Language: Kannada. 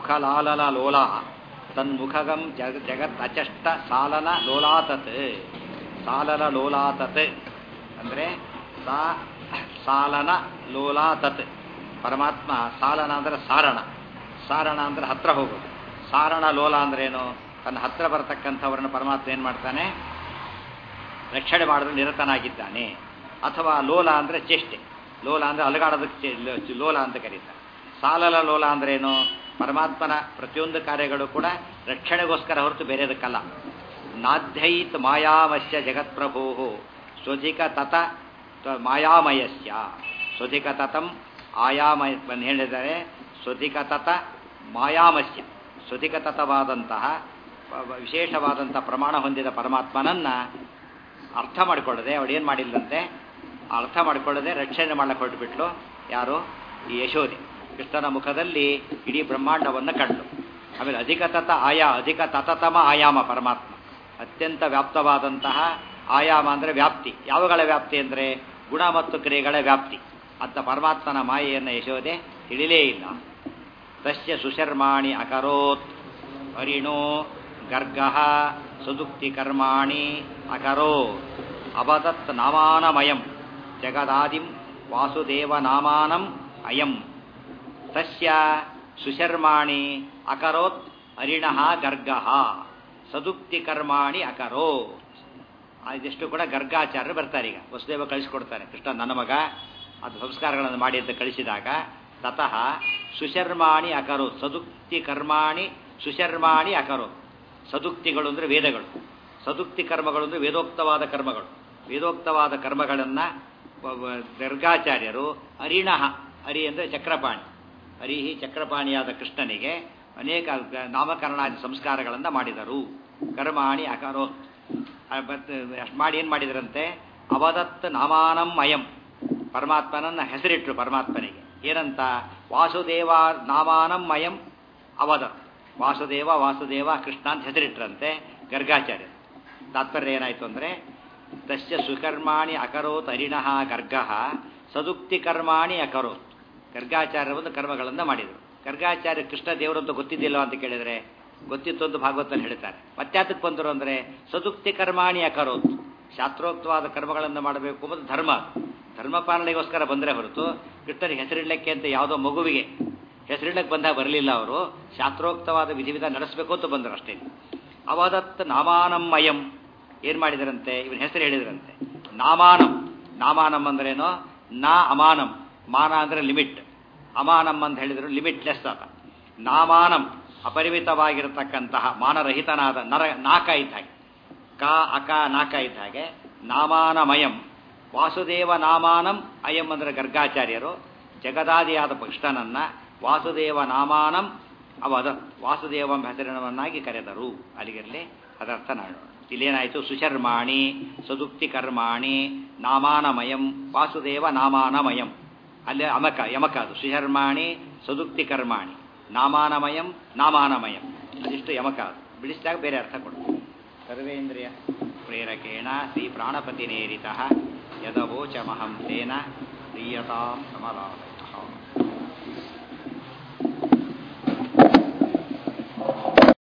ಮುಖಲಾಲನ ಲೋಲ ತನ್ಮುಖಗಂ ಜಗ ಜಗತ್ ಅಚಷ್ಟ ಸಾಲನ ಲೋಲಾತತ್ ಸಾಲನ ಲೋಲಾತತ್ ಅಂದರೆ ಸಾ ಸಾಲನ ಲೋಲಾತತ್ ಪರಮಾತ್ಮ ಸಾಲನ ಅಂದರೆ ಸಾರಣ ಸಾರಣ ಅಂದರೆ ಹತ್ರ ಹೋಗೋದು ಸಾರಣ ಲೋಲ ಅಂದ್ರೇನು ತನ್ನ ಹತ್ರ ಬರತಕ್ಕಂಥವ್ರನ್ನ ಪರಮಾತ್ಮ ಏನು ಮಾಡ್ತಾನೆ ರಕ್ಷಣೆ ಮಾಡಲು ನಿರತನಾಗಿದ್ದಾನೆ ಅಥವಾ ಲೋಲ ಅಂದರೆ ಚೇಷ್ಟೆ ಲೋಲ ಅಂದರೆ ಅಲಗಾಡೋದಕ್ಕೆ ಚೆ- ಲೋಲ ಅಂತ ಕರೀತಾರೆ ಸಾಲಲ ಲೋಲ ಅಂದ್ರೇನು ಪರಮಾತ್ಮನ ಪ್ರತಿಯೊಂದು ಕಾರ್ಯಗಳು ಕೂಡ ರಕ್ಷಣೆಗೋಸ್ಕರ ಹೊರತು ಬೇರೆದಕ್ಕಲ್ಲ ನಾಧ್ಯೈತ್ ಮಾಯಾಮಸ್ಯ ಜಗತ್ಪ್ರಭೋ ಸ್ವಧಿಕ ತತ ತ- ಮಾಯಾಮಯಸ್ಯ ಸ್ವಧಿಕ ತತಂ ಆಯಾಮಯ ಬಂದು ಹೇಳಿದರೆ ಸ್ವಧಿಕ ತತ ಮಾಯಾಮಸ್ಯ ಸ್ವಧಿಕ ತತವಾದಂತಹ ವ- ವ- ವಿಶೇಷವಾದಂಥ ಪ್ರಮಾಣ ಹೊಂದಿದ ಪರಮಾತ್ಮನನ್ನ ಅರ್ಥ ಮಾಡಿಕೊಳ್ಳದೆ ಅವಳೇನು ಮಾಡಿಲ್ಲಂತೆ ಅರ್ಥ ಮಾಡಿಕೊಳ್ಳದೆ ರಕ್ಷಣೆ ಮಾಡಕ್ಕೆ ಹೊರಟುಬಿಟ್ಲು ಯಾರು ಈ ಯಶೋದೆ ಕೃಷ್ಣನ ಮುಖದಲ್ಲಿ ಇಡೀ ಬ್ರಹ್ಮಾಂಡವನ್ನು ಕಂಡು ಆಮೇಲೆ ಅಧಿಕ ತತ ಆಯಾ ಅಧಿಕ ತತತಮ ಆಯಾಮ ಪರಮಾತ್ಮ ಅತ್ಯಂತ ವ್ಯಾಪ್ತವಾದಂತಹ ಆಯಾಮ ಅಂದರೆ ವ್ಯಾಪ್ತಿ ಯಾವಗಳ ವ್ಯಾಪ್ತಿ ಅಂದರೆ ಗುಣ ಮತ್ತು ಕ್ರಿಯೆಗಳ ವ್ಯಾಪ್ತಿ ಅಂತ ಪರಮಾತ್ಮನ ಮಾಯೆಯನ್ನು ಯಶೋದೆ ತಿಳಿಲೇ ಇಲ್ಲ ತಸ್ಯ ಸುಶರ್ಮಾಣಿ ಅಕರೋತ್ ಹರಿಣೋ ಗರ್ಗಃ ಸುದುಕ್ತಿ ಕರ್ಮಾಣಿ ಅಕರೋ ಅಬದತ್ ನಾಮಾನಮಯಂ ಜಗದಾದಿಂ ವಾಸುದೇವ ನಾಮಾನಂ ಅಯಂ ತಸ್ಯ ಸುಶರ್ಮಾಣಿ ಅಕರೋತ್ ಹರಿಣಃ ಗರ್ಗಃ ಸದುಕ್ತಿ ಕರ್ಮಾಣಿ ಅಕರೋ ಇದೆಷ್ಟು ಕೂಡ ಗರ್ಗಾಚಾರ್ಯರು ಬರ್ತಾರೆ ಈಗ ವಸುದೇವ ಕಳಿಸ್ಕೊಡ್ತಾನೆ ಕೃಷ್ಣ ನನ್ನ ಮಗ ಅದು ಸಂಸ್ಕಾರಗಳನ್ನು ಮಾಡಿ ಅಂತ ಕಳಿಸಿದಾಗ ತತಃ ಸುಶರ್ಮಾಣಿ ಅಕರೋ ಸದುಕ್ತಿ ಕರ್ಮಾಣಿ ಸುಶರ್ಮಾಣಿ ಅಕರೋ ಸದುಕ್ತಿಗಳು ಅಂದರೆ ವೇದಗಳು ಸದುಕ್ತಿ ಕರ್ಮಗಳು ಅಂದರೆ ವೇದೋಕ್ತವಾದ ಕರ್ಮಗಳು ವೇದೋಕ್ತವಾದ ಕರ್ಮಗಳನ್ನು ಗರ್ಗಾಚಾರ್ಯರು ಅರಿಣಃ ಅರಿ ಅಂದರೆ ಚಕ್ರಪಾಣಿ ಅರಿಹಿ ಚಕ್ರಪಾಣಿಯಾದ ಕೃಷ್ಣನಿಗೆ ಅನೇಕ ಗ- ನಾಮಕರಣಾದಿ ಸಂಸ್ಕಾರಗಳನ್ನು ಮಾಡಿದರು ಕರ್ಮಾಣಿ ಅಕರೋ ಅಷ್ಟು ಮಾಡಿ ಏನು ಮಾಡಿದ್ರಂತೆ ಅವದತ್ ನಾಮಾನಂ ಅಯಂ ಪರಮಾತ್ಮನನ್ನ ಹೆಸರಿಟ್ರು ಪರಮಾತ್ಮನಿಗೆ ಏನಂತ ವಾಸುದೇವ ನಾಮಾನಂ ಅಯಂ ಅವದತ್ ವಾಸುದೇವ ವಾಸುದೇವ ಕೃಷ್ಣ ಅಂತ ಹೆಸರಿಟ್ರಂತೆ ಗರ್ಗಾಚಾರ್ಯ ತಾತ್ಪರ್ಯ ಏನಾಯ್ತು ಅಂದರೆ ತಸ್ಯ ಸುಕರ್ಮಾಣಿ ಅಕರೋತ್ ಹರಿಣಃ ಗರ್ಗಃ ಸದುಕ್ತಿ ಕರ್ಮಾಣಿ ಅಕರೋತ್ ಗರ್ಗಾಚಾರ್ಯ ಒಂದು ಕರ್ಮಗಳನ್ನು ಮಾಡಿದರು ಗರ್ಗಾಚಾರ್ಯ ಕೃಷ್ಣ ದೇವರಂತ ಗೊತ್ತಿದ್ದಿಲ್ಲ ಅಂತ ಕೇಳಿದರೆ ಗೊತ್ತಿತ್ತು ಅಂತ ಭಾಗವತಲ್ಲಿ ಹೇಳ್ತಾರೆ ಮತ್ಯಾತಕ್ಕೆ ಬಂದರು ಅಂದರೆ ಸದುಕ್ತಿ ಕರ್ಮಾಣಿ ಅಕರೋತ್ ಶಾಸ್ತ್ರೋಕ್ತವಾದ ಕರ್ಮಗಳನ್ನು ಮಾಡಬೇಕು ಮತ್ತು ಧರ್ಮ ಧರ್ಮಪಾಲನೆಗೋಸ್ಕರ ಬಂದರೆ ಹೊರತು ಕೃಷ್ಣನಿಗೆ ಹೆಸರಿಡಲಿಕ್ಕೆ ಅಂತ ಯಾವುದೋ ಮಗುವಿಗೆ ಹೆಸರಿಡಕ್ಕೆ ಬಂದಾಗ ಬರಲಿಲ್ಲ ಅವರು ಶಾಸ್ತ್ರೋಕ್ತವಾದ ವಿಧಿವಿಧಾನ ನಡೆಸಬೇಕು ಅಂತ ಬಂದರು ಅಷ್ಟೇ ಅವದತ್ ನಾಮಾನಮ್ಮಯಂ ಏನು ಮಾಡಿದರಂತೆ ಇವನ ಹೆಸರು ಹೇಳಿದ್ರಂತೆ ನಾಮಾನಂ ನಾಮಾನಂ ಅಂದ್ರೇನು ನಾ ಅಮಾನಂ ಮಾನ ಅಂದರೆ ಲಿಮಿಟ್ ಅಮಾನಂ ಅಂತ ಹೇಳಿದ್ರು ಲಿಮಿಟ್ಲೆಸ್ ಆತ ನಾಮಾನಂ ಅಪರಿಮಿತವಾಗಿರತಕ್ಕಂತಹ ಮಾನರಹಿತನಾದ ನರ ನಾಕ ಇದ್ದ ಹಾಗೆ ಕ ಅಕ ನಾಕ ಇದ್ದ ಹಾಗೆ ನಾಮಾನಮಯಂ ವಾಸುದೇವ ನಾಮಾನಂ ಅಯಂ ಅಂದರೆ ಗರ್ಗಾಚಾರ್ಯರು ಜಗದಾದಿಯಾದ ಕೃಷ್ಣನನ್ನ ವಾಸುದೇವ ನಾಮಾನಂ ಅವದ ವಾಸುದೇವ ಹೆಸರಿನವನ್ನಾಗಿ ಕರೆದರು ಅಲ್ಲಿಗಿರಲಿ ಅದರ್ಥ ನೋಡೋಣ ಇಲ್ಲೇನಾಯಿತು ಸುಶರ್ಮಾಣಿ ಸದುಕ್ತಿ ಕರ್ಮಾಣಿ ನಾಮಾನಮಯಂ ವಾಸುದೇವ ನಾಮಾನಮಯಂ ಅಲ್ಲೇ ಅಮಕ ಯಮಕ ಅದು ಸುಶರ್ಮಾಣಿ ಸದುಕ್ತಿ ಕರ್ಮಾಣಿ ನಾಮಾನಮಯಂ ನಾಮಾನಮಯಂ ಅದಿಷ್ಟು ಯಮಕ ಅದು ಬಿಡಿಸಿದಾಗ ಬೇರೆ ಅರ್ಥ ಕೊಡು ಸರ್ವೇಂದ್ರಿಯ ಪ್ರೇರಕೇಣ ಶ್ರೀ ಪ್ರಾಣಪತಿನೇರಿತ ಯದವೋಚಮಹಂ ತೇನ ಪ್ರೀಯತಾಂ ಸಮಲಾಭ